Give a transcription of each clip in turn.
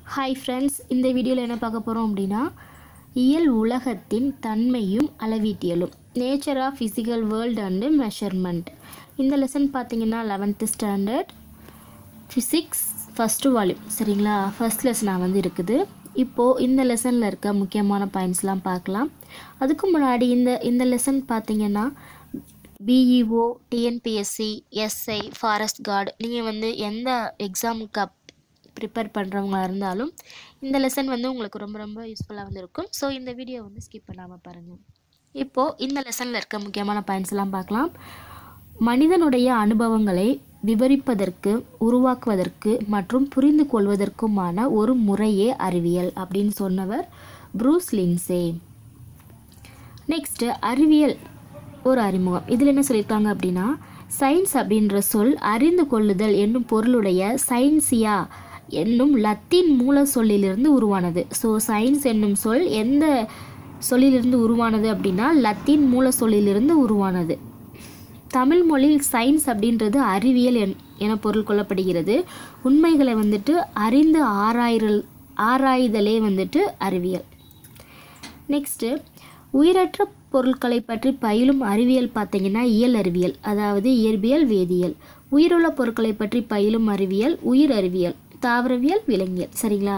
hi friends இந்த வீடியோவில் என்ன பார்க்க போகிறோம் அப்படின்னா இயல் உலகத்தின் தன்மையும் அளவீட்டியலும் nature of physical world and measurement இந்த லெசன் பார்த்தீங்கன்னா eleventh standard physics first volume சரிங்களா ஃபஸ்ட் லெசனாக வந்து இருக்குது இப்போது இந்த லெசனில் இருக்க முக்கியமான பாயிண்ட்ஸ்லாம் பார்க்கலாம் அதுக்கு முன்னாடி இந்த இந்த லெசன் பார்த்தீங்கன்னா BEO TNPSC SI forest guard நீங்கள் வந்து எந்த எக்ஸாமுக்கு அப் ப்ரிப்பேர் பண்ணுறவங்களா இருந்தாலும் இந்த லெசன் வந்து உங்களுக்கு ரொம்ப ரொம்ப யூஸ்ஃபுல்லாக வந்து இருக்கும் ஸோ இந்த வீடியோ வந்து ஸ்கிப் பண்ணாமல் பாருங்கள் இப்போது இந்த லெசனில் இருக்க முக்கியமான பாயிண்ட்ஸ் எல்லாம் பார்க்கலாம் மனிதனுடைய அனுபவங்களை விவரிப்பதற்கு உருவாக்குவதற்கு மற்றும் புரிந்து கொள்வதற்குமான ஒரு முறையே அறிவியல் அப்படின்னு சொன்னவர் ப்ரூஸ் லின்சே நெக்ஸ்ட்டு அறிவியல் ஒரு அறிமுகம் இதில் என்ன சொல்லியிருக்காங்க அப்படின்னா சயின்ஸ் அப்படின்ற சொல் அறிந்து கொள்ளுதல் என்னும் பொருளுடைய சயின்சியா என்னும் லத்தீன் மூல சொல்லிலிருந்து உருவானது ஸோ சயின்ஸ் என்னும் சொல் எந்த சொல்லிலிருந்து உருவானது அப்படின்னா லத்தீன் மூல சொல்லிலிருந்து உருவானது தமிழ் மொழியில் சயின்ஸ் அப்படின்றது அறிவியல் என் என பொருள் கொள்ளப்படுகிறது உண்மைகளை வந்துட்டு அறிந்து ஆராய்தல் ஆராய்தலே வந்துட்டு அறிவியல் நெக்ஸ்ட்டு உயிரற்ற பொருட்களை பற்றி பயிலும் அறிவியல் பார்த்தீங்கன்னா இயல் அறிவியல் அதாவது இயற்பியல் வேதியியல் உயிருள்ள பொருட்களை பற்றி பயிலும் அறிவியல் உயிர் அறிவியல் தாவரவியல் விலங்கியல் சரிங்களா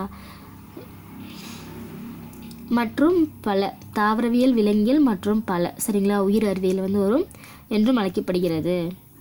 மற்றும் பல தாவரவியல் விலங்கியல் மற்றும் பல சரிங்களா உயிர் அறிவியல் வந்து வரும் என்றும் அழைக்கப்படுகிறது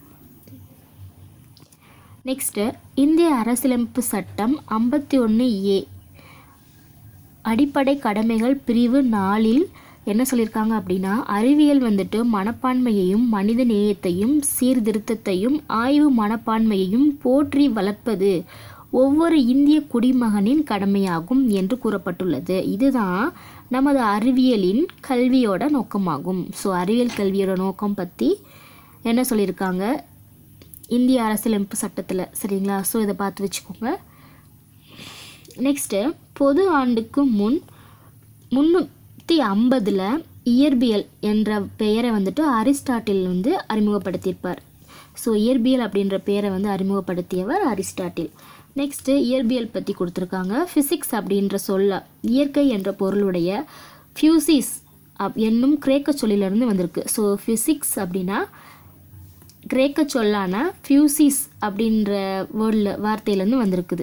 நெக்ஸ்ட்டு இந்திய அரசியலமைப்பு சட்டம் ஐம்பத்தி ஒன்று ஏ அடிப்படை கடமைகள் பிரிவு நாலில் என்ன சொல்லியிருக்காங்க அப்படின்னா அறிவியல் வந்துட்டு மனப்பான்மையையும் மனித நேயத்தையும் சீர்திருத்தத்தையும் ஆய்வு மனப்பான்மையையும் போற்றி வளர்ப்பது ஒவ்வொரு இந்திய குடிமகனின் கடமையாகும் என்று கூறப்பட்டுள்ளது இதுதான் நமது அறிவியலின் கல்வியோட நோக்கமாகும் ஸோ அறிவியல் கல்வியோட நோக்கம் பற்றி என்ன சொல்லியிருக்காங்க இந்திய அரசியலமைப்பு சட்டத்தில் சரிங்களா ஸோ இதை பார்த்து வச்சுக்கோங்க நெக்ஸ்ட்டு பொது ஆண்டுக்கு முன் முன்னூற்றி ஐம்பதில் இயற்பியல் என்ற பெயரை வந்துட்டு அரிஸ்டாட்டில் வந்து அறிமுகப்படுத்தியிருப்பார் ஸோ இயற்பியல் அப்படின்ற பெயரை வந்து அறிமுகப்படுத்தியவர் அரிஸ்டாட்டில் நெக்ஸ்ட்டு இயற்பியல் பற்றி கொடுத்துருக்காங்க ஃபிசிக்ஸ் அப்படின்ற சொல்ல இயற்கை என்ற பொருளுடைய ஃபியூசிஸ் அப் என்னும் கிரேக்க சொல்லிலிருந்து வந்திருக்கு ஸோ ஃபிசிக்ஸ் அப்படின்னா கிரேக்க சொல்லான ஃபியூசிஸ் அப்படின்ற வேர்டில் வார்த்தையிலேருந்து வந்திருக்குது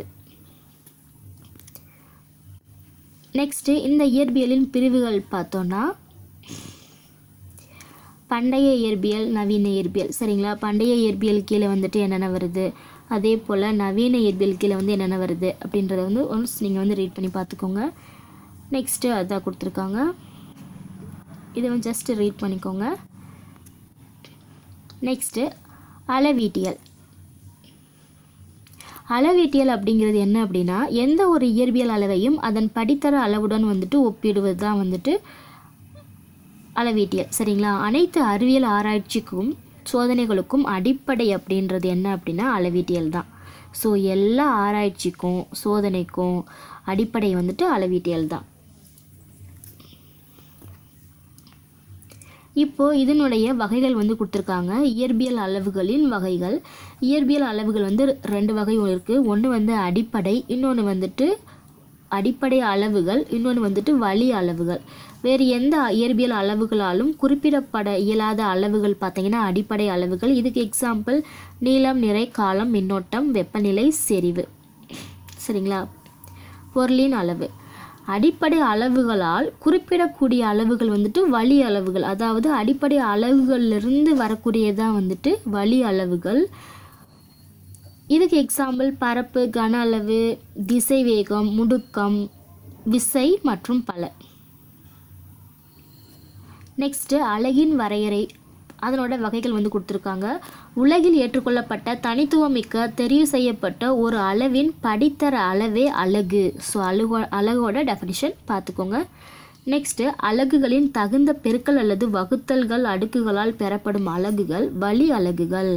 நெக்ஸ்ட்டு இந்த இயற்பியலின் பிரிவுகள் பார்த்தோன்னா பண்டைய இயற்பியல் நவீன இயற்பியல் சரிங்களா பண்டைய இயற்பியல் கீழே வந்துட்டு என்னென்ன வருது அதே போல் நவீன இயற்பியல் கீழே வந்து என்னென்ன வருது அப்படின்றத வந்து ஒன்ஸ் நீங்கள் வந்து ரீட் பண்ணி பார்த்துக்கோங்க நெக்ஸ்ட்டு அதான் கொடுத்துருக்காங்க இதை வந்து ஜஸ்ட்டு ரீட் பண்ணிக்கோங்க நெக்ஸ்ட்டு அளவீட்டியல் அளவீட்டியல் அப்படிங்கிறது என்ன அப்படின்னா எந்த ஒரு இயற்பியல் அளவையும் அதன் படித்தர அளவுடன் வந்துட்டு ஒப்பிடுவது தான் வந்துட்டு அளவீட்டியல் சரிங்களா அனைத்து அறிவியல் ஆராய்ச்சிக்கும் சோதனைகளுக்கும் அடிப்படை அப்படின்றது என்ன அப்படின்னா அளவீட்டியல் தான் ஸோ எல்லா ஆராய்ச்சிக்கும் சோதனைக்கும் அடிப்படை வந்துட்டு அளவீட்டியல் தான் இப்போது இதனுடைய வகைகள் வந்து கொடுத்துருக்காங்க இயற்பியல் அளவுகளின் வகைகள் இயற்பியல் அளவுகள் வந்து ரெண்டு வகை இருக்குது ஒன்று வந்து அடிப்படை இன்னொன்று வந்துட்டு அடிப்படை அளவுகள் இன்னொன்று வந்துட்டு வழி அளவுகள் வேறு எந்த இயற்பியல் அளவுகளாலும் குறிப்பிடப்பட இயலாத அளவுகள் பார்த்தீங்கன்னா அடிப்படை அளவுகள் இதுக்கு எக்ஸாம்பிள் நீளம் நிறை காலம் மின்னோட்டம் வெப்பநிலை செறிவு சரிங்களா பொருளின் அளவு அடிப்படை அளவுகளால் குறிப்பிடக்கூடிய அளவுகள் வந்துட்டு வழி அளவுகள் அதாவது அடிப்படை அளவுகளிலிருந்து வரக்கூடியதான் வந்துட்டு வழி அளவுகள் இதுக்கு எக்ஸாம்பிள் பரப்பு கன அளவு திசை வேகம் முடுக்கம் விசை மற்றும் பல நெக்ஸ்ட்டு அழகின் வரையறை அதனோட வகைகள் வந்து கொடுத்துருக்காங்க உலகில் ஏற்றுக்கொள்ளப்பட்ட தனித்துவமிக்க தெரிவு செய்யப்பட்ட ஒரு அளவின் படித்தர அளவே அழகு ஸோ அழகோ அழகோட டெஃபினிஷன் பார்த்துக்கோங்க நெக்ஸ்ட்டு அலகுகளின் தகுந்த பெருக்கல் அல்லது வகுத்தல்கள் அடுக்குகளால் பெறப்படும் அலகுகள் வழி அலகுகள்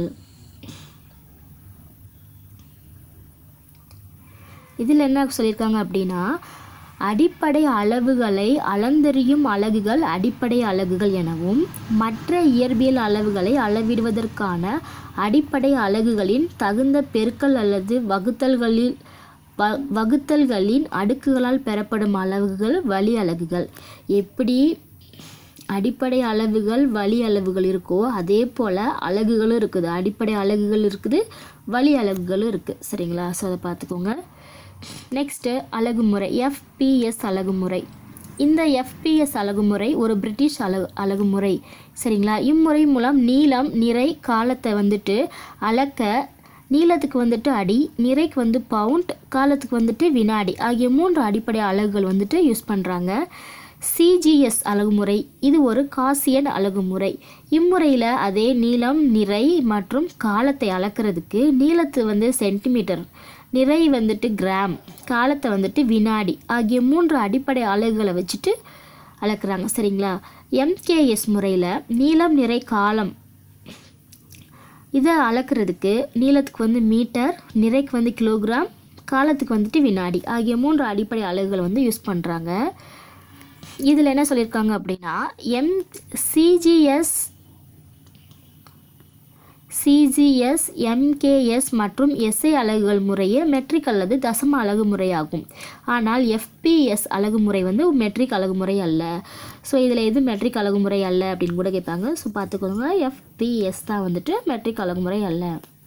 இதில் என்ன சொல்லியிருக்காங்க அப்படின்னா அடிப்படை அளவுகளை அளந்தறியும் அலகுகள் அடிப்படை அலகுகள் எனவும் மற்ற இயற்பியல் அளவுகளை அளவிடுவதற்கான அடிப்படை அலகுகளின் தகுந்த பெருக்கல் அல்லது வகுத்தல்களில் வ வகுத்தல்களின் அடுக்குகளால் பெறப்படும் அளவுகள் வழி அலகுகள் எப்படி அடிப்படை அளவுகள் வழி அளவுகள் இருக்கோ அதே போல் அலகுகளும் இருக்குது அடிப்படை அலகுகள் இருக்குது வழி அலகுகளும் இருக்குது சரிங்களா ஸோ அதை பார்த்துக்கோங்க நெக்ஸ்ட்டு அலகுமுறை எஃபிஎஸ் அலகுமுறை இந்த எஃபிஎஸ் அலகுமுறை ஒரு பிரிட்டிஷ் அலகு அலகுமுறை சரிங்களா இம்முறை மூலம் நீளம் நிறை காலத்தை வந்துட்டு அளக்க நீளத்துக்கு வந்துட்டு அடி நிறைக்கு வந்து பவுண்ட் காலத்துக்கு வந்துட்டு வினாடி ஆகிய மூன்று அடிப்படை அலகுகள் வந்துட்டு யூஸ் பண்ணுறாங்க சிஜிஎஸ் அலகுமுறை இது ஒரு காசியன் அலகுமுறை இம்முறையில் அதே நீளம் நிறை மற்றும் காலத்தை அளக்கிறதுக்கு நீளத்து வந்து சென்டிமீட்டர் நிறை வந்துட்டு கிராம் காலத்தை வந்துட்டு வினாடி ஆகிய மூன்று அடிப்படை அலகுகளை வச்சுட்டு அளக்குறாங்க சரிங்களா எம்கேஎஸ் முறையில் நீளம் நிறை காலம் இதை அளக்கிறதுக்கு நீளத்துக்கு வந்து மீட்டர் நிறைக்கு வந்து கிலோகிராம் காலத்துக்கு வந்துட்டு வினாடி ஆகிய மூன்று அடிப்படை அலகுகளை வந்து யூஸ் பண்ணுறாங்க இதில் என்ன சொல்லியிருக்காங்க அப்படின்னா எம் சிஜிஎஸ் சிஜிஎஸ் எம்கேஎஸ் மற்றும் எஸ்ஐ அலகுகள் முறையே மெட்ரிக் அல்லது தசம அலகு முறையாகும் ஆனால் எஃபிஎஸ் அலகு முறை வந்து மெட்ரிக் அலகு முறை அல்ல ஸோ இதில் எது மெட்ரிக் அலகு முறை அல்ல அப்படின்னு கூட கேட்பாங்க ஸோ பார்த்துக்கோங்க எஃபிஎஸ் தான் வந்துட்டு மெட்ரிக் அலகு முறை அல்ல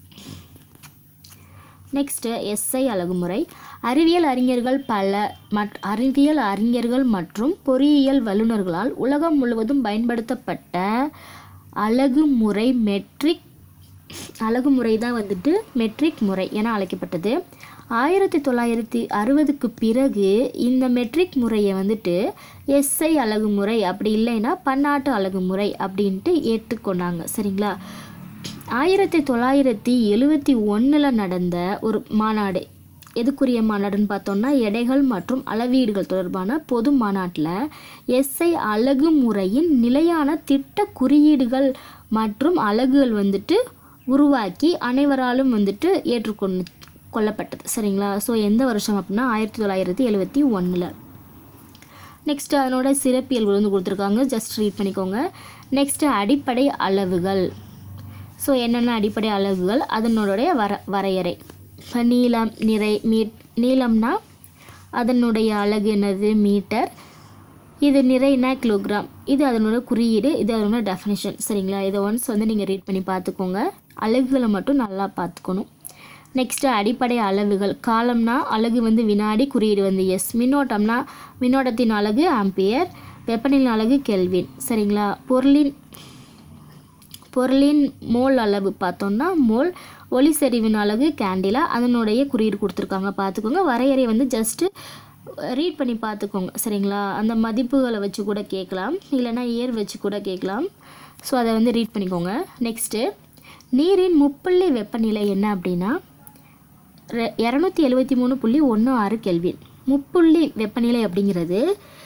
நெக்ஸ்ட்டு எஸ்ஐ அலகுமுறை அறிவியல் அறிஞர்கள் பல மற் அறிவியல் அறிஞர்கள் மற்றும் பொறியியல் வல்லுநர்களால் உலகம் முழுவதும் பயன்படுத்தப்பட்ட அலகுமுறை மெட்ரிக் அலகுமுறை தான் வந்துட்டு மெட்ரிக் முறை என அழைக்கப்பட்டது ஆயிரத்தி தொள்ளாயிரத்தி அறுபதுக்கு பிறகு இந்த மெட்ரிக் முறையை வந்துட்டு எஸ்ஐ அலகுமுறை அப்படி இல்லைன்னா பன்னாட்டு அலகுமுறை அப்படின்ட்டு ஏற்றுக்கொண்டாங்க சரிங்களா ஆயிரத்தி தொள்ளாயிரத்தி எழுவத்தி ஒன்றில் நடந்த ஒரு மாநாடு எதுக்குரிய மாநாடுன்னு பார்த்தோம்னா எடைகள் மற்றும் அளவீடுகள் தொடர்பான பொது மாநாட்டில் எஸ்ஐ அலகு முறையின் நிலையான திட்ட குறியீடுகள் மற்றும் அலகுகள் வந்துட்டு உருவாக்கி அனைவராலும் வந்துட்டு ஏற்றுக்கொண்டு கொள்ளப்பட்டது சரிங்களா ஸோ எந்த வருஷம் அப்படின்னா ஆயிரத்தி தொள்ளாயிரத்தி எழுவத்தி ஒன்றில் நெக்ஸ்ட்டு அதனோட சிறப்பியல்பு வந்து கொடுத்துருக்காங்க ஜஸ்ட் ரீட் பண்ணிக்கோங்க நெக்ஸ்ட்டு அடிப்படை அளவுகள் ஸோ என்னென்ன அடிப்படை அளவுகள் அதனுடைய வர வரையறை இப்ப நீளம் நிறை மீ நீளம்னா அதனுடைய அலகு என்னது மீட்டர் இது நிறைனா கிலோகிராம் இது அதனோட குறியீடு இது அதனோட டெஃபினிஷன் சரிங்களா இதை ஒன்ஸ் வந்து நீங்கள் ரீட் பண்ணி பார்த்துக்கோங்க அலகுகளை மட்டும் நல்லா பார்த்துக்கணும் நெக்ஸ்ட்டு அடிப்படை அளவுகள் காலம்னா அலகு வந்து வினாடி குறியீடு வந்து எஸ் மின்னோட்டம்னா மின்னோட்டத்தின் அலகு ஆம்பியர் வெப்பநிலை அலகு கெல்வின் சரிங்களா பொருளின் பொருளின் மோல் அளவு பார்த்தோம்னா மோல் ஒளி செறிவின் அலகு கேண்டிலா அதனுடைய குறியீடு கொடுத்துருக்காங்க பார்த்துக்கோங்க வரையறை வந்து ஜஸ்ட்டு ரீட் பண்ணி பார்த்துக்கோங்க சரிங்களா அந்த மதிப்புகளை வச்சு கூட கேட்கலாம் இல்லைன்னா இயர் வச்சு கூட கேட்கலாம் ஸோ அதை வந்து ரீட் பண்ணிக்கோங்க நெக்ஸ்ட்டு நீரின் முப்புள்ளி வெப்பநிலை என்ன அப்படின்னா ரெ- இரநூத்தி எழுபத்தி மூணு புள்ளி ஒன்று ஆறு கெல்வின் முப்புள்ளி வெப்பநிலை அப்படிங்கிறது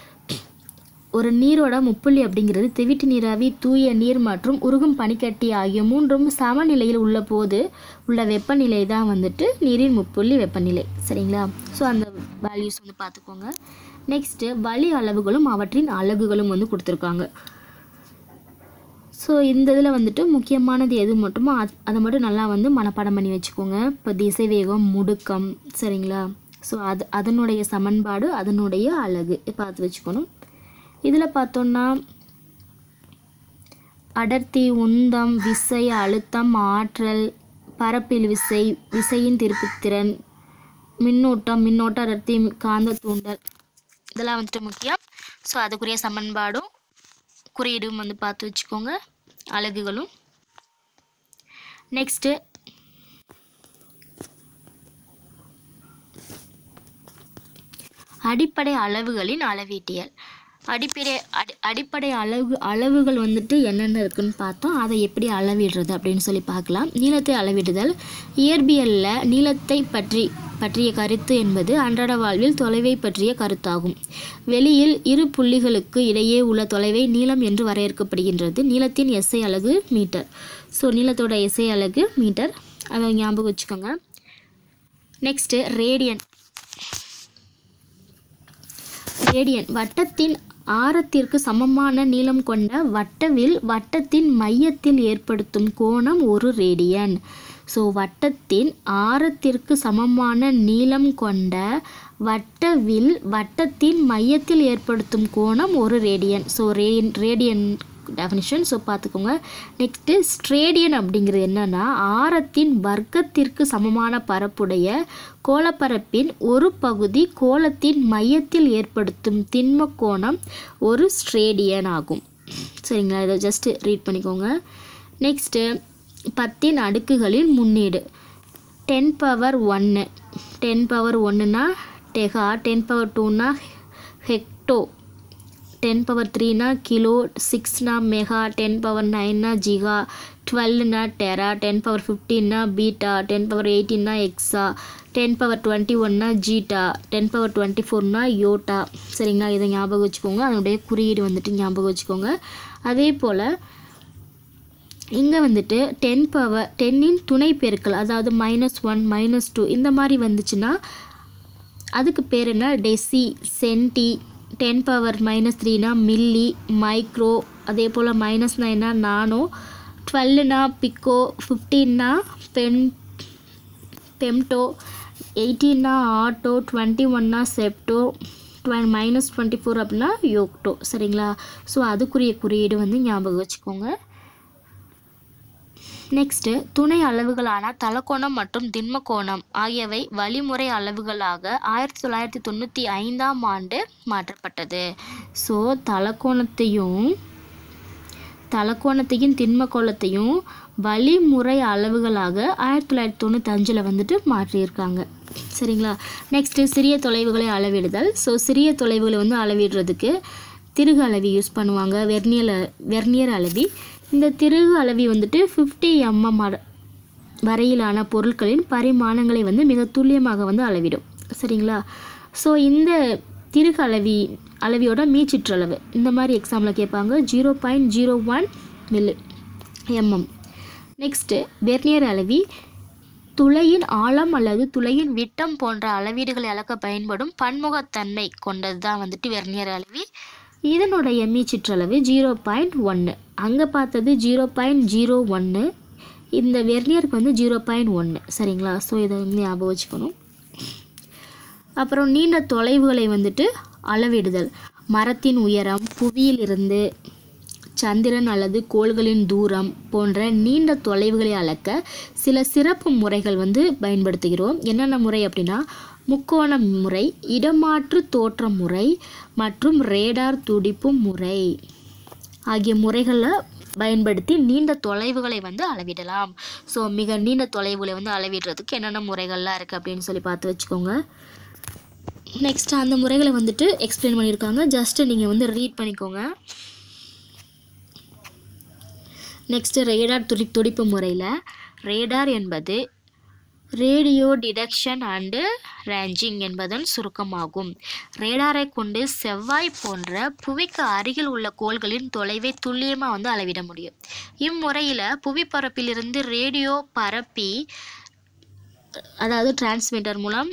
ஒரு நீரோட முப்புள்ளி அப்படிங்கிறது தெவிட்டு நீராவி தூய நீர் மற்றும் உருகும் பனிக்கட்டி ஆகிய மூன்றும் சமநிலையில் உள்ள போது உள்ள வெப்பநிலை தான் வந்துட்டு நீரின் முப்புள்ளி வெப்பநிலை சரிங்களா ஸோ அந்த வேல்யூஸ் வந்து பார்த்துக்கோங்க நெக்ஸ்ட்டு வழி அளவுகளும் அவற்றின் அலகுகளும் வந்து கொடுத்துருக்காங்க ஸோ இந்த இதில் வந்துட்டு முக்கியமானது எது மட்டுமோ அது- அதை மட்டும் நல்லா வந்து மனப்பாடம் பண்ணி வச்சுக்கோங்க இப்போ திசைவேகம் முடுக்கம் சரிங்களா ஸோ அது அதனுடைய சமன்பாடு அதனுடைய அலகு பார்த்து வச்சுக்கணும் இதில் பார்த்தோன்னா அடர்த்தி உந்தம் விசை அழுத்தம் ஆற்றல் பரப்பில் விசை விசையின் திருப்புத்திறன் மின்னூட்டம் மின்னோட்ட அடர்த்தி காந்த தூண்டல் இதெல்லாம் வந்துட்டு முக்கியம் ஸோ அதுக்குரிய சமன்பாடும் குறியீடும் வந்து பார்த்து வச்சுக்கோங்க அலகுகளும் நெக்ஸ்ட்டு அடிப்படை அளவுகளின் அளவீட்டியல் அடிப்படை அடி அடிப்படை அளவு அளவுகள் வந்துட்டு என்னென்ன இருக்குன்னு பார்த்தோம் அதை எப்படி அளவிடுறது அப்படின்னு சொல்லி பார்க்கலாம் நீளத்தை அளவிடுதல் இயற்பியலில் நீளத்தை பற்றி பற்றிய கருத்து என்பது அன்றாட வாழ்வில் தொலைவை பற்றிய கருத்தாகும் வெளியில் இரு புள்ளிகளுக்கு இடையே உள்ள தொலைவை நீளம் என்று வரையறுக்கப்படுகின்றது நீளத்தின் எஸ்ஐ அலகு மீட்டர் ஸோ நீளத்தோட எஸ்ஐ அலகு மீட்டர் அதை ஞாபகம் வச்சுக்கோங்க நெக்ஸ்ட்டு ரேடியன் ரேடியன் வட்டத்தின் ஆரத்திற்கு சமமான நீளம் கொண்ட வட்டவில் வட்டத்தின் மையத்தில் ஏற்படுத்தும் கோணம் ஒரு ரேடியன் ஸோ வட்டத்தின் ஆரத்திற்கு சமமான நீளம் கொண்ட வட்டவில் வட்டத்தின் மையத்தில் ஏற்படுத்தும் கோணம் ஒரு radian so radian radian definition so பார்த்துக்கோங்க நெக்ஸ்ட்டு ஸ்ட்ரேடியன் அப்படிங்கிறது என்னன்னா ஆரத்தின் வர்க்கத்திற்கு சமமான பரப்புடைய கோளப்பரப்பின் ஒரு பகுதி கோளத்தின் மையத்தில் ஏற்படுத்தும் திண்ம கோணம் ஒரு ஸ்ட்ரேடியன் ஆகும் சரிங்களா இதை ஜஸ்ட்டு ரீட் பண்ணிக்கோங்க நெக்ஸ்ட்டு பத்தின் அடுக்குகளின் முன்னீடு டென் பவர் ஒன்று டென் பவர் ஒன்றுனா டெகா டென் பவர் டூனா ஹெக்டோ டென் பவர் த்ரீனா கிலோ சிக்ஸ்னா மெகா டென் பவர் நைன்னா ஜிகா டுவெல்னா டெரா டென் பவர் ஃபிஃப்டீன்னா பீட்டா டென் பவர் எயிட்டீன்னா எக்ஸா டென் பவர் டுவெண்ட்டி ஒன்னா ஜீட்டா டென் பவர் டுவெண்ட்டி ஃபோர்னா யோட்டா சரிங்களா இதை ஞாபகம் வச்சுக்கோங்க அதனுடைய குறியீடு வந்துட்டு ஞாபகம் வச்சுக்கோங்க அதே போல் இங்கே வந்துட்டு டென் பவர் டென்னின் துணை பெருக்கல் அதாவது மைனஸ் ஒன் மைனஸ் டூ இந்த மாதிரி வந்துச்சுன்னா அதுக்கு பேர் என்ன deci centi ten power minus த்ரீனா மில்லி மைக்ரோ அதே போல் மைனஸ் நைனா நானோ டுவெல்னா பிக்கோ ஃபிஃப்டீன்னா பென் பெம்டோ எயிட்டீன்னா ஆட்டோ டுவெண்ட்டி ஒன்னா zepto twelve minus twenty four அப்படின்னா யோக்டோ சரிங்களா ஸோ அதுக்குரிய குறியீடு வந்து ஞாபகம் வச்சுக்கோங்க நெக்ஸ்ட்டு துணை அளவுகளான தலக்கோணம் மற்றும் திண்ம கோணம் ஆகியவை வழிமுறை அளவுகளாக ஆயிரத்தி தொள்ளாயிரத்தி தொண்ணூற்றி ஐந்தாம் ஆண்டு மாற்றப்பட்டது ஸோ தலக்கோணத்தையும் தலக்கோணத்தையும் திண்ம கோணத்தையும் வழிமுறை அளவுகளாக ஆயிரத்தி தொள்ளாயிரத்தி தொண்ணூத்தஞ்சில் வந்துட்டு மாற்றியிருக்காங்க சரிங்களா நெக்ஸ்ட்டு சிறிய தொலைவுகளை அளவிடுதல் ஸோ சிறிய தொலைவுகளை வந்து அளவிடுறதுக்கு திருகு அளவி யூஸ் பண்ணுவாங்க வெர்னியர் வெர்னியர் அளவி இந்த திருகு அளவி வந்துட்டு ஃபிஃப்டி எம்எம் வரையிலான பொருட்களின் பரிமாணங்களை வந்து மிக துல்லியமாக வந்து அளவிடும் சரிங்களா ஸோ இந்த திருகு அளவி அளவியோட மீச்சிற்றளவு இந்த மாதிரி எக்ஸாமில் கேட்பாங்க zero point zero one milli MM next vernier அளவி துளையின் ஆழம் அல்லது துளையின் விட்டம் போன்ற அளவீடுகளை அளக்க பயன்படும் பன்முகத்தன்மை கொண்டது தான் வந்துட்டு வெர்னியர் அளவி இதனுடைய மீச்சிற்றளவு ஜீரோ பாயிண்ட் ஒன்று அங்கே பார்த்தது ஜீரோ பாயிண்ட் ஜீரோ ஒன்று இந்த வெர்னியருக்கு வந்து ஜீரோ பாயிண்ட் ஒன்று சரிங்களா ஸோ இதை வந்து ஞாபகம் வச்சுக்கணும் அப்புறம் நீண்ட தொலைவுகளை வந்துட்டு அளவிடுதல் மரத்தின் உயரம் புவியிலிருந்து சந்திரன் அல்லது கோள்களின் தூரம் போன்ற நீண்ட தொலைவுகளை அளக்க சில சிறப்பு முறைகள் வந்து பயன்படுத்துகிறோம் என்னென்ன முறை அப்படின்னா முக்கோண முறை இடமாற்று தோற்ற முறை மற்றும் ரேடார் துடிப்பு முறை ஆகிய முறைகளை பயன்படுத்தி நீண்ட தொலைவுகளை வந்து அளவிடலாம் ஸோ மிக நீண்ட தொலைவுகளை வந்து அளவிடுறதுக்கு என்னென்ன முறைகள்லாம் இருக்குது அப்படின்னு சொல்லி பார்த்து வச்சுக்கோங்க நெக்ஸ்ட் அந்த முறைகளை வந்துட்டு எக்ஸ்பிளைன் பண்ணியிருக்காங்க ஜஸ்ட்டு நீங்கள் வந்து ரீட் பண்ணிக்கோங்க நெக்ஸ்ட்டு ரேடார் துடி துடிப்பு முறையில் ரேடார் என்பது ரேடியோ டிடெக்ஷன் அண்டு ரேஞ்சிங் என்பதன் சுருக்கமாகும் ரேடாரை கொண்டு செவ்வாய் போன்ற புவிக்கு அருகில் உள்ள கோள்களின் தொலைவை துல்லியமாக வந்து அளவிட முடியும் இம்முறையில் புவிப்பரப்பிலிருந்து ரேடியோ பரப்பி அதாவது டிரான்ஸ்மிட்டர் மூலம்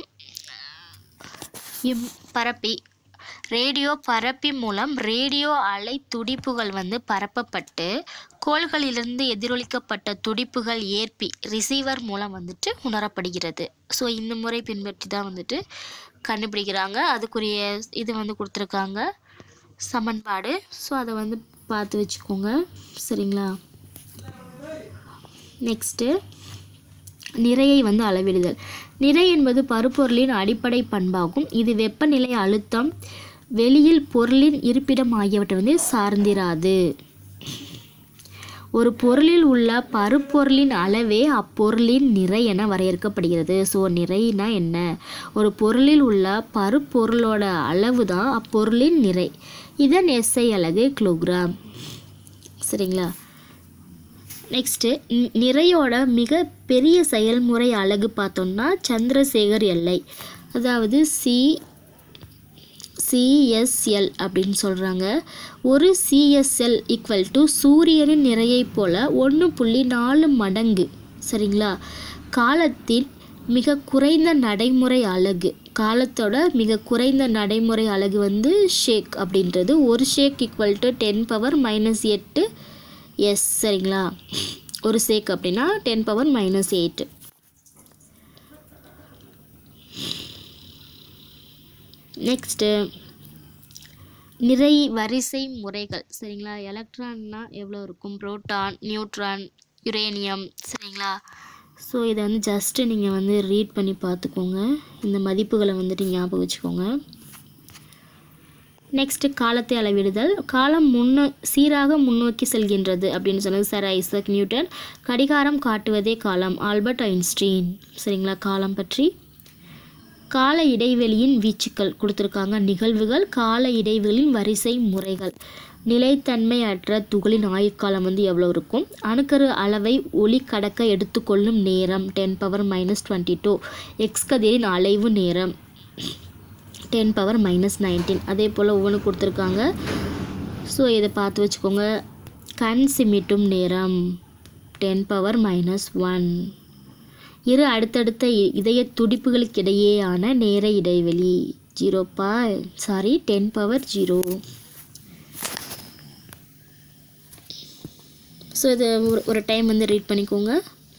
இம் பரப்பி ரேடியோ பரப்பி மூலம் ரேடியோ அலை துடிப்புகள் வந்து பரப்பப்பட்டு கோள்களிலிருந்து எதிரொலிக்கப்பட்ட துடிப்புகள் ஏற்பி ரிசீவர் மூலம் வந்துட்டு உணரப்படுகிறது ஸோ இந்த முறை பின்பற்றி தான் வந்துட்டு கண்டுபிடிக்கிறாங்க அதுக்குரிய இது வந்து கொடுத்துருக்காங்க சமன்பாடு ஸோ அதை வந்து பார்த்து வச்சுக்கோங்க சரிங்களா நெக்ஸ்ட்டு நிறையை வந்து அளவிடுதல் நிறை என்பது பருப்பொருளின் அடிப்படை பண்பாகும் இது வெப்பநிலை அழுத்தம் வெளியில் பொருளின் இருப்பிடம் ஆகியவற்றை வந்து சார்ந்திராது ஒரு பொருளில் உள்ள பருப்பொருளின் அளவே அப்பொருளின் நிறை என வரையறுக்கப்படுகிறது ஸோ நிறைனா என்ன ஒரு பொருளில் உள்ள பருப்பொருளோட அளவு தான் அப்பொருளின் நிறை இதன் எஸ்ஐ அலகு கிலோகிராம் சரிங்களா நெக்ஸ்ட்டு நிறையோட மிக பெரிய செயல்முறை அலகு பார்த்தோம்னா சந்திரசேகர் எல்லை அதாவது சி சிஎஸ்எல் அப்படின்னு சொல்கிறாங்க ஒரு சிஎஸ்எல் ஈக்குவல் டு சூரியனின் நிறையைப் போல ஒன்று புள்ளி நாலு மடங்கு சரிங்களா காலத்தின் மிக குறைந்த நடைமுறை அலகு காலத்தோட மிக குறைந்த நடைமுறை அலகு வந்து ஷேக் அப்படின்றது ஒரு shake equal to ten power minus எட்டு எஸ் சரிங்களா ஒரு சேக் அப்படின்னா ten power minus eight next நிறை வரிசை முறைகள் சரிங்களா எலக்ட்ரான்னா எவ்வளோ இருக்கும் புரோட்டான் நியூட்ரான் யுரேனியம் சரிங்களா ஸோ இதை வந்து ஜஸ்ட்டு நீங்கள் வந்து ரீட் பண்ணி பார்த்துக்கோங்க இந்த மதிப்புகளை வந்துட்டு ஞாபகம் வச்சுக்கோங்க நெக்ஸ்ட்டு காலத்தை அளவிடுதல் காலம் முன்னோ சீராக முன்னோக்கி செல்கின்றது அப்படின்னு சொன்னது சார் ஐசக் நியூட்டன் கடிகாரம் காட்டுவதே காலம் ஆல்பர்ட் ஐன்ஸ்டீன் சரிங்களா காலம் பற்றி கால இடைவெளியின் வீச்சுக்கள் கொடுத்துருக்காங்க நிகழ்வுகள் கால இடைவெளியின் வரிசை முறைகள் நிலைத்தன்மை அற்ற துகளின் ஆயுட்காலம் வந்து எவ்வளோ இருக்கும் அணுக்கரு அளவை ஒளி கடக்க எடுத்துக்கொள்ளும் நேரம் ten power minus twenty two X கதிரின் அலைவு நேரம் டென் பவர் மைனஸ் நைன்டீன் அதே போல் ஒவ்வொன்று கொடுத்துருக்காங்க ஸோ இதை பார்த்து வச்சுக்கோங்க கண் சிமிட்டும் நேரம் டென் பவர் மைனஸ் ஒன் இரு அடுத்தடுத்த இ- இதய துடிப்புகளுக்கிடையேயான நேர இடைவெளி ஜீரோ பா sorry ten power zero so இதை ஒரு ஒரு டைம் வந்து ரீட் பண்ணிக்கோங்க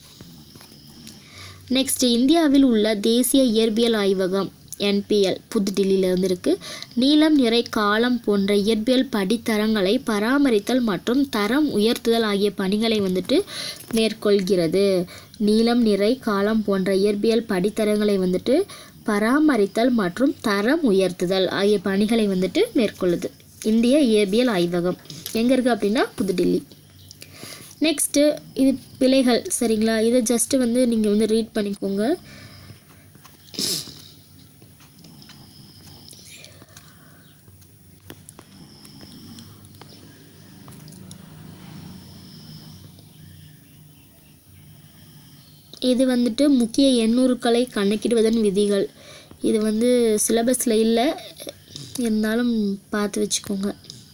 நெக்ஸ்ட் இந்தியாவில் உள்ள தேசிய இயற்பியல் ஆய்வகம் என்பிஎல் புதுடில்லியில் வந்து இருக்கு நீளம் நிறை காலம் போன்ற இயற்பியல் படித்தரங்களை பராமரித்தல் மற்றும் தரம் உயர்த்துதல் ஆகிய பணிகளை வந்துட்டு மேற்கொள்கிறது நீளம் நிறை காலம் போன்ற இயற்பியல் படித்தரங்களை வந்துட்டு பராமரித்தல் மற்றும் தரம் உயர்த்துதல் ஆகிய பணிகளை வந்துட்டு மேற்கொள்ளுது இந்திய இயற்பியல் ஆய்வகம் எங்கே இருக்குது அப்படின்னா புதுடில்லி நெக்ஸ்ட்டு இது பிழைகள் சரிங்களா இதை ஜஸ்ட்டு வந்து நீங்கள் வந்து ரீட் பண்ணிக்கோங்க இது வந்துட்டு முக்கிய எண்ணூறுக்களை கணக்கிடுவதன் விதிகள் இது வந்து சிலபஸில் இல்லை இருந்தாலும் பார்த்து வச்சுக்கோங்க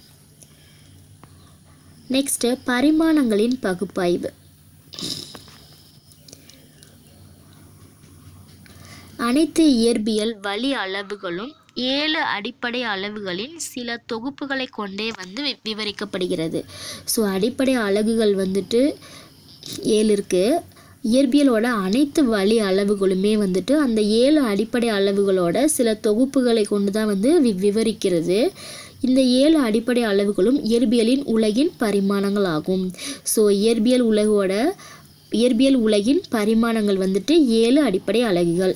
நெக்ஸ்ட்டு பரிமாணங்களின் பகுப்பாய்வு அனைத்து இயற்பியல் வழி அளவுகளும் ஏழு அடிப்படை அளவுகளின் சில தொகுப்புகளை கொண்டே வந்து வி- விவரிக்கப்படுகிறது ஸோ அடிப்படை அலகுகள் வந்துட்டு ஏழு இருக்குது இயற்பியலோட அனைத்து வழி அளவுகளுமே வந்துட்டு அந்த ஏழு அடிப்படை அளவுகளோட சில தொகுப்புகளை கொண்டு தான் வந்து வி- விவரிக்கிறது இந்த ஏழு அடிப்படை அளவுகளும் இயற்பியலின் உலகின் பரிமாணங்கள் ஆகும் ஸோ இயற்பியல் உலகோட இயற்பியல் உலகின் பரிமாணங்கள் வந்துட்டு ஏழு அடிப்படை அலகுகள்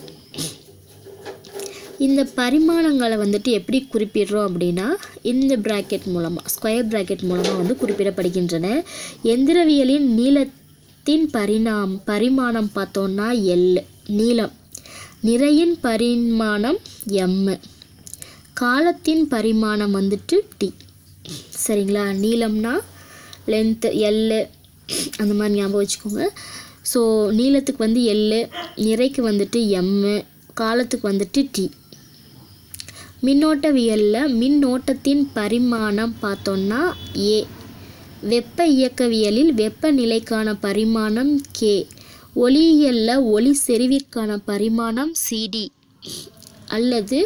இந்த பரிமாணங்களை வந்துட்டு எப்படி குறிப்பிடுறோம் அப்படின்னா இந்த பிராக்கெட் மூலமாக ஸ்கொயர் பிராக்கெட் மூலமாக வந்து குறிப்பிடப்படுகின்றன எந்திரவியலின் நீளத்தின் பரிணாம் பரிமாணம் பார்த்தோன்னா எல் நீளம் நிறையின் பரிமாணம் எம் காலத்தின் பரிமாணம் வந்துட்டு டி சரிங்களா நீளம்னா லென்த்து எல்லு அந்த மாதிரி ஞாபகம் வச்சுக்கோங்க ஸோ நீளத்துக்கு வந்து எல்லு நிறைக்கு வந்துட்டு எம்மு காலத்துக்கு வந்துட்டு டி மின்னோட்டவியலில் மின்னோட்டத்தின் பரிமாணம் பார்த்தோன்னா ஏ வெப்ப இயக்கவியலில் வெப்பநிலைக்கான பரிமாணம் கே ஒளியியலில் ஒளி செறிவிற்கான பரிமாணம் சிடி அல்லது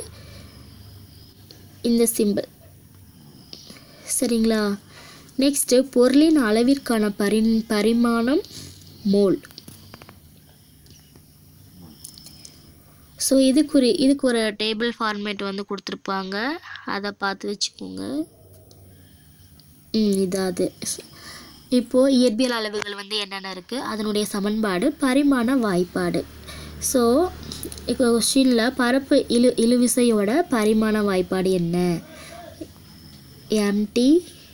இந்த சிம்பிள் சரிங்களா நெக்ஸ்ட்டு பொருளின் அளவிற்கான பரி பரிமாணம் மோல் ஸோ இதுக்கு ஒரு இதுக்கு ஒரு டேபிள் ஃபார்மேட் வந்து கொடுத்துருப்பாங்க அதை பார்த்து வச்சுக்கோங்க ம் இது அது இப்போது இயற்பியல் அளவுகள் வந்து என்னென்ன இருக்குது அதனுடைய சமன்பாடு பரிமாண வாய்ப்பாடு ஸோ இப்போ கொஸ்டினில் பரப்பு இழு இழுவிசையோட பரிமாண வாய்ப்பாடு என்ன எம்டி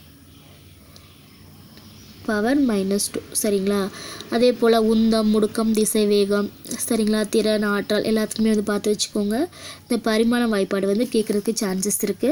பவர் மைனஸ் டூ சரிங்களா அதே போல் உந்தம் முடுக்கம் திசை வேகம் சரிங்களா திறன் ஆற்றல் எல்லாத்துக்குமே வந்து பார்த்து வச்சுக்கோங்க இந்த பரிமாண வாய்ப்பாடு வந்து கேட்குறதுக்கு சான்சஸ் இருக்குது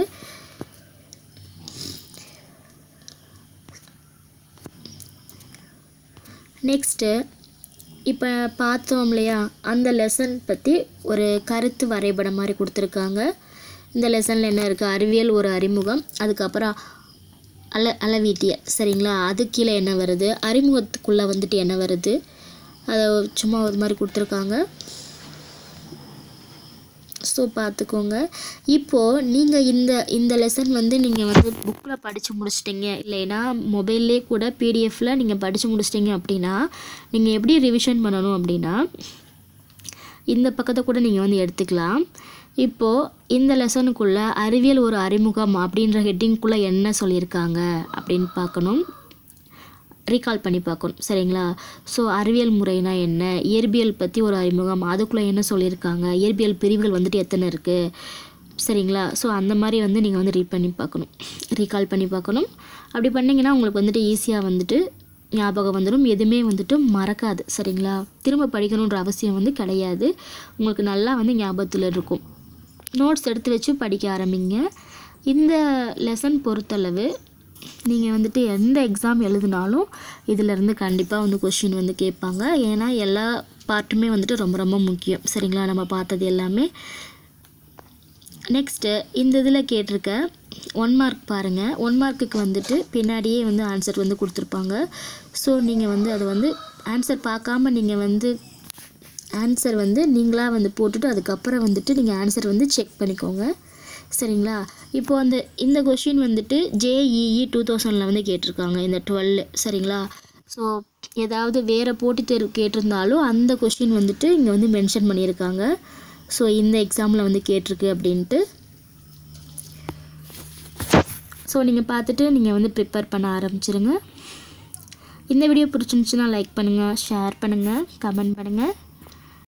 நெக்ஸ்ட்டு இப்போ பார்த்தோம் இல்லையா அந்த லெசன் பற்றி ஒரு கருத்து வரைபடம் மாதிரி கொடுத்துருக்காங்க இந்த லெசனில் என்ன இருக்குது அறிவியல் ஒரு அறிமுகம் அதுக்கப்புறம் அல அளவீட்டியல் சரிங்களா அது கீழே என்ன வருது அறிமுகத்துக்குள்ளே வந்துட்டு என்ன வருது அதை சும்மா ஒரு மாதிரி கொடுத்துருக்காங்க ஸோ பார்த்துக்கோங்க இப்போது நீங்கள் இந்த இந்த லெசன் வந்து நீங்கள் வந்து புக்கில் படித்து முடிச்சிட்டிங்க இல்லைன்னா மொபைல்லே கூட பிடிஎஃப்பில் நீங்கள் படித்து முடிச்சிட்டிங்க அப்படின்னா நீங்கள் எப்படி ரிவிஷன் பண்ணணும் அப்படின்னா இந்த பக்கத்தை கூட நீங்கள் வந்து எடுத்துக்கலாம் இப்போது இந்த லெசனுக்குள்ளே அறிவியல் ஒரு அறிமுகம் அப்படின்ற ஹெட்டிங்குள்ளே என்ன சொல்லியிருக்காங்க அப்படின்னு பார்க்கணும் ரீகால் பண்ணி பார்க்கணும் சரிங்களா ஸோ அறிவியல் முறைனா என்ன இயற்பியல் பற்றி ஒரு அறிமுகம் அதுக்குள்ளே என்ன சொல்லியிருக்காங்க இயற்பியல் பிரிவுகள் வந்துட்டு எத்தனை இருக்குது சரிங்களா ஸோ அந்த மாதிரி வந்து நீங்கள் வந்து ரீட் பண்ணி பார்க்கணும் ரீகால் பண்ணி பார்க்கணும் அப்படி பண்ணிங்கன்னா உங்களுக்கு வந்துட்டு ஈஸியாக வந்துட்டு ஞாபகம் வந்துடும் எதுவுமே வந்துட்டு மறக்காது சரிங்களா திரும்ப படிக்கணுன்ற அவசியம் வந்து கிடையாது உங்களுக்கு நல்லா வந்து ஞாபகத்தில் இருக்கும் நோட்ஸ் எடுத்து வச்சு படிக்க ஆரம்பிங்க இந்த லெசன் பொறுத்தளவு நீங்கள் வந்துட்டு எந்த எக்ஸாம் எழுதினாலும் இதிலேருந்து கண்டிப்பாக வந்து கொஷின் வந்து கேட்பாங்க ஏன்னா எல்லா பார்ட்டுமே வந்துட்டு ரொம்ப ரொம்ப முக்கியம் சரிங்களா நம்ம பார்த்தது எல்லாமே நெக்ஸ்ட்டு இந்த இதில் கேட்டிருக்க ஒன் மார்க் பாருங்கள் ஒன் மார்க்குக்கு வந்துட்டு பின்னாடியே வந்து ஆன்சர் வந்து கொடுத்துருப்பாங்க ஸோ நீங்கள் வந்து அதை வந்து ஆன்சர் பார்க்காம நீங்கள் வந்து ஆன்சர் வந்து நீங்களாக வந்து போட்டுட்டு அதுக்கப்புறம் வந்துட்டு நீங்கள் ஆன்சர் வந்து செக் பண்ணிக்கோங்க சரிங்களா இப்போ அந்த இந்த கொஷின் வந்துட்டு ஜேஇஇ டூ தௌசண்டில் வந்து கேட்டிருக்காங்க இந்த டுவெல் சரிங்களா ஸோ ஏதாவது வேறு போட்டித் தேர்வு கேட்டிருந்தாலும் அந்த கொஷின் வந்துட்டு இங்கே வந்து மென்ஷன் பண்ணியிருக்காங்க ஸோ இந்த எக்ஸாமில் வந்து கேட்டிருக்கு அப்படின்ட்டு ஸோ நீங்கள் பார்த்துட்டு நீங்கள் வந்து ப்ரிப்பேர் பண்ண ஆரம்பிச்சிருங்க இந்த வீடியோ பிடிச்சிருந்துச்சுன்னா லைக் பண்ணுங்கள் ஷேர் பண்ணுங்கள் கமெண்ட் பண்ணுங்கள்